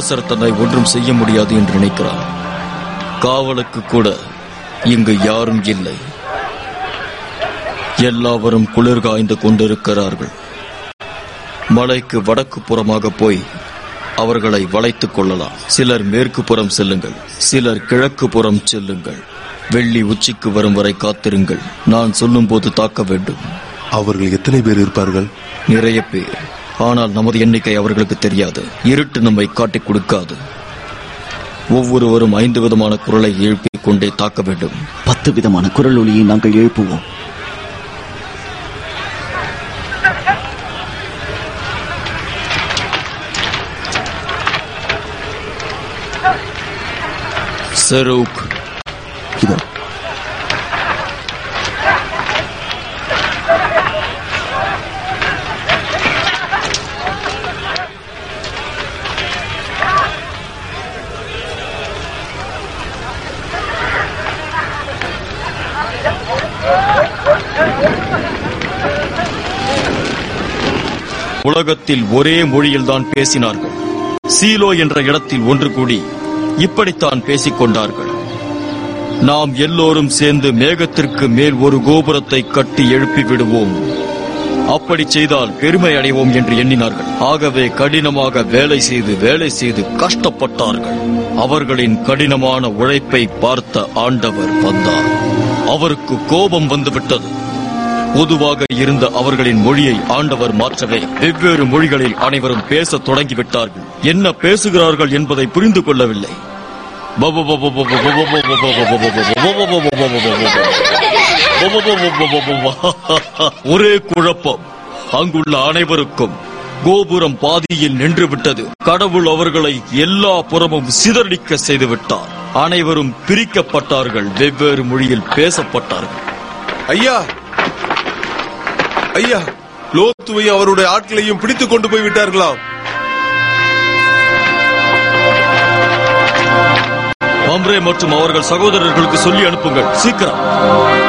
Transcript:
அரசர் தன்னை ஒன்றும் செய்ய முடியாது என்று நினைக்கிறார் காவலுக்கு கூட இங்கு யாரும் இல்லை எல்லாவரும் குளிர் காய்ந்து கொண்டிருக்கிறார்கள் மலைக்கு வடக்கு புறமாக போய் அவர்களை வளைத்துக் கொள்ளலாம் சிலர் மேற்கு புறம் செல்லுங்கள் சிலர் கிழக்கு புறம் செல்லுங்கள் வெள்ளி உச்சிக்கு வரும் வரை காத்திருங்கள் நான் சொல்லும்போது தாக்க வேண்டும் அவர்கள் எத்தனை பேர் இருப்பார்கள் நிறைய பேர் ஆனால் நமது எண்ணிக்கை அவர்களுக்கு தெரியாது இருட்டு நம்மை காட்டிக் கொடுக்காது ஒவ்வொருவரும் ஐந்து விதமான குரலை எழுப்பிக் கொண்டே தாக்க வேண்டும் பத்து விதமான குரல் ஒலியை நாங்கள் எழுப்புவோம் செரூக் இதோ உலகத்தில் ஒரே மொழியில்தான் பேசினார்கள் சீலோ என்ற இடத்தில் ஒன்று கூடி இப்படித்தான் பேசிக் கொண்டார்கள் நாம் எல்லோரும் சேர்ந்து மேகத்திற்கு மேல் ஒரு கோபுரத்தை கட்டி எழுப்பி விடுவோம் அப்படி செய்தால் பெருமை அடைவோம் என்று எண்ணினார்கள் ஆகவே கடினமாக வேலை செய்து வேலை செய்து கஷ்டப்பட்டார்கள் அவர்களின் கடினமான உழைப்பை பார்த்த ஆண்டவர் வந்தார் அவருக்கு கோபம் வந்துவிட்டது பொதுவாக இருந்த அவர்களின் மொழியை ஆண்டவர் மாற்றவே வெவ்வேறு மொழிகளில் அனைவரும் பேசத் தொடங்கிவிட்டார்கள் என்ன பேசுகிறார்கள் என்பதை புரிந்து கொள்ளவில்லை ஒரே குழப்பம் அங்குள்ள அனைவருக்கும் கோபுரம் பாதியில் நின்று விட்டது கடவுள் அவர்களை எல்லா புறமும் சிதறடிக்க செய்து விட்டார் அனைவரும் பிரிக்கப்பட்டார்கள் வெவ்வேறு மொழியில் பேசப்பட்டார்கள் ஐயா ஐயா லோத்துவையும் அவருடைய ஆட்களையும் பிடித்துக் கொண்டு போய் விட்டார்களாம் மம்ரே மற்றும் அவர்கள் சகோதரர்களுக்கு சொல்லி அனுப்புங்கள் சீக்கிரம்